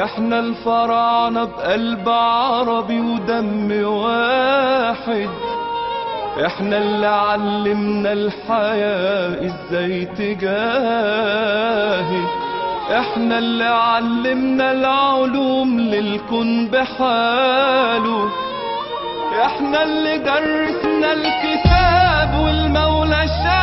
احنا الفراعنة بقلب عربي ودم واحد احنا اللي علمنا الحياة ازاي تجاهد احنا اللي علمنا العلوم للكون بحاله احنا اللي درسنا الكتاب والمولى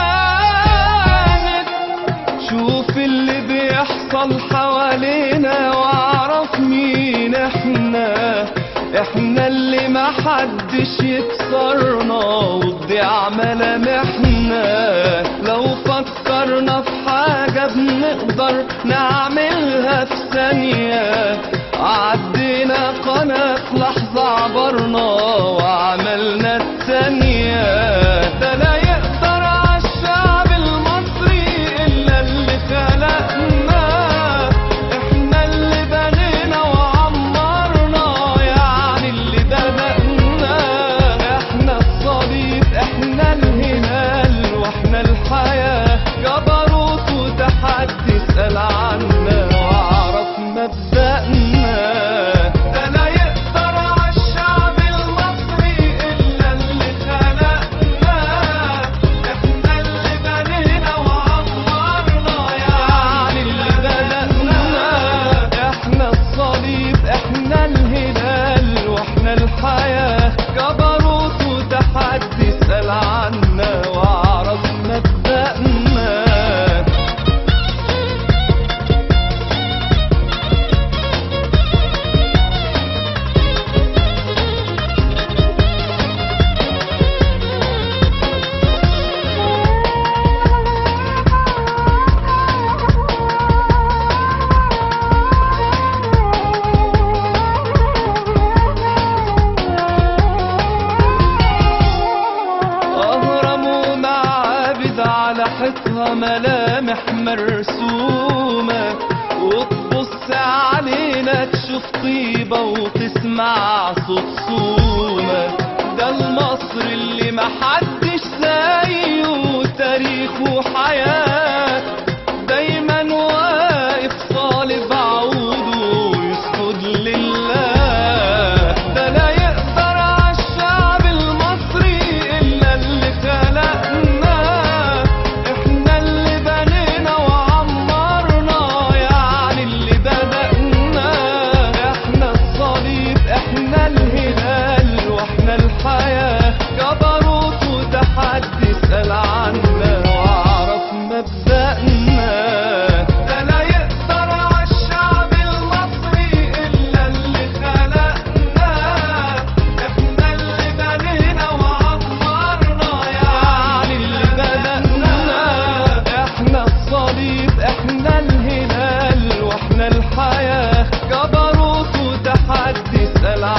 شاهد شوف اللي بيحصل حوالينا واعرف مين احنا احنا اللي ما حدش يكسرنا وتضيع ملامحنا لو فكرنا في حاجة بنقدر نعملها في ثانية عدينا قناة في لحظة عبرنا وعملنا الثانية ده لا يقدر عالشعب المصري إلا اللي خلقناه احنا اللي بنينا وعمرنا يعني اللي بدأنا احنا الصليب احنا الهلال واحنا الحياة جبروت وتحدي اسأل عنا واعرف مبدأنا ده لا يقدر عالشعب المصري إلا اللي خلقناه احنا اللي بنينا وعمرنا يعني اللي بدأنا احنا الصليب احنا الهلال واحنا الحياة جبروت وتحدي اسأل عنا واعرف مبدأنا أهرم ومعابد على حيطها ملامح مرسومة وتبص علينا تشوف طيبة وتسمع صوت صومة ده المصر اللي محدش زيه تاريخه حياة دايما واقف طالب عوده يسجد لله ده لا يقدر عالشعب المصري إلا اللي خلقناه احنا اللي بنينا وعمرنا يعني اللي بدأنا احنا الصليب احنا الهلال واحنا الحياة جبروت وتحدي اسأل عنا واعرف مبدأنا ده لا يقدر عالشعب المصري إلا اللي خلقناه احنا اللي بنينا وعمرنا يعني اللي بدأنا احنا الصليب احنا الهلال واحنا الحياة جبروت وتحدي اسأل